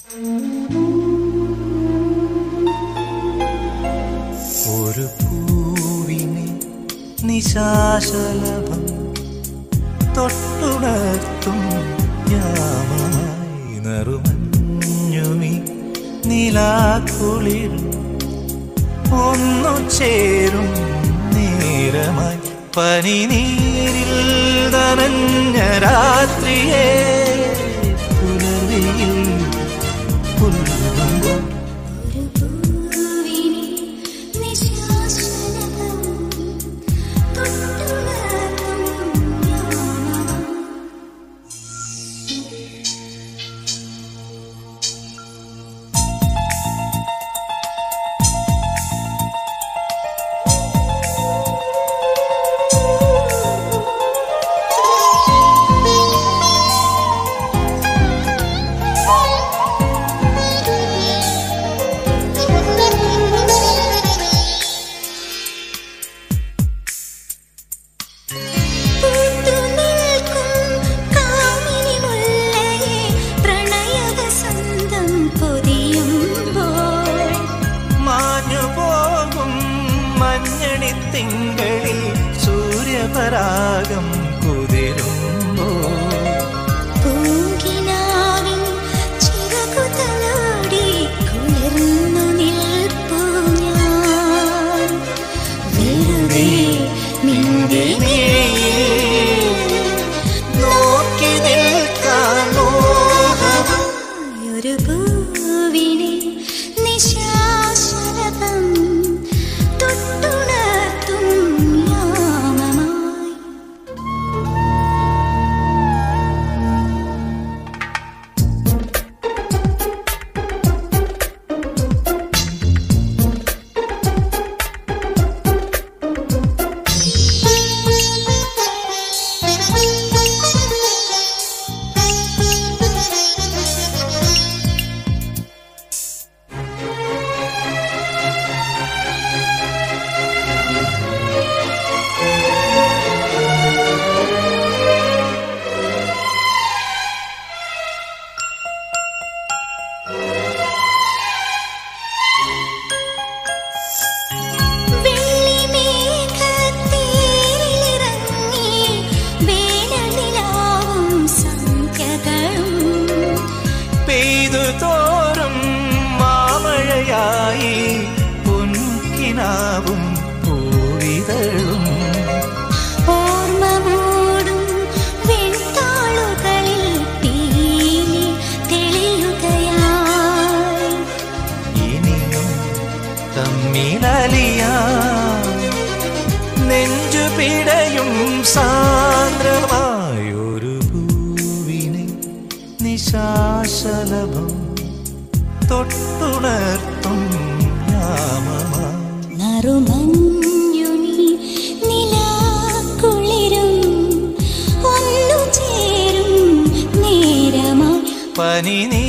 ഒരു പൂവിനെ നിശാശലഭം തൊട്ടുണർത്തും യാമായി നറുമഞ്ഞുമി നിലാക്കുളിർ ഒന്നു ചേരും നേരമായി പനിനീരിൽ നനഞ്ഞ രാത്രിയെ പുലർവിയിൽ പുൽകുമ്പോൾ ഒരു പൂവിനെ നിശാശലഭം തൊട്ടുണർത്തും യാമം പൂത്തുനിൽക്കും കാമിനി മുല്ലയെ പ്രണയവസന്തം പൊതിയുമ്പോൾ മാഞ്ഞു പോകും മഞ്ഞണി തിങ്കളിൽ സൂര്യപരാഗം കുതിരുമ്പോ പൂങ്കിനാവിൻ ചിറകുതലോടി കുളിർന്നു നിൽപ്പു ഞാൻ വെറുതെ നിന്റെ നോക്കി നിൽക്കാൻ മോഹം ഒരു പൂവിനെ നിശാശലഭം തൊട്ടുണർത്തും യാമമായി വെള്ളിമേഘത്തേരിലിറങ്ങി വേനലിലാവും സന്ധ്യകളും പെയ്തു തോറും മാമഴയായി പൊൻകിനാവും പൂവിതഴും ഓർമ്മ മൂടും വെൺതാളുകളിൽ പീലി തെളിയുകയായി ഇനിയും തമ്മിലലിയാ നെഞ്ചു പിടയും സാന്ദ്രമായൊരു പൂവിനെ നിശാശലഭം തൊട്ടുണർത്തും യാമമായി നറുമഞ്ഞുനി നിലാക്കുളിരും ഒന്നു ചേരും നേരമായി പനി നീ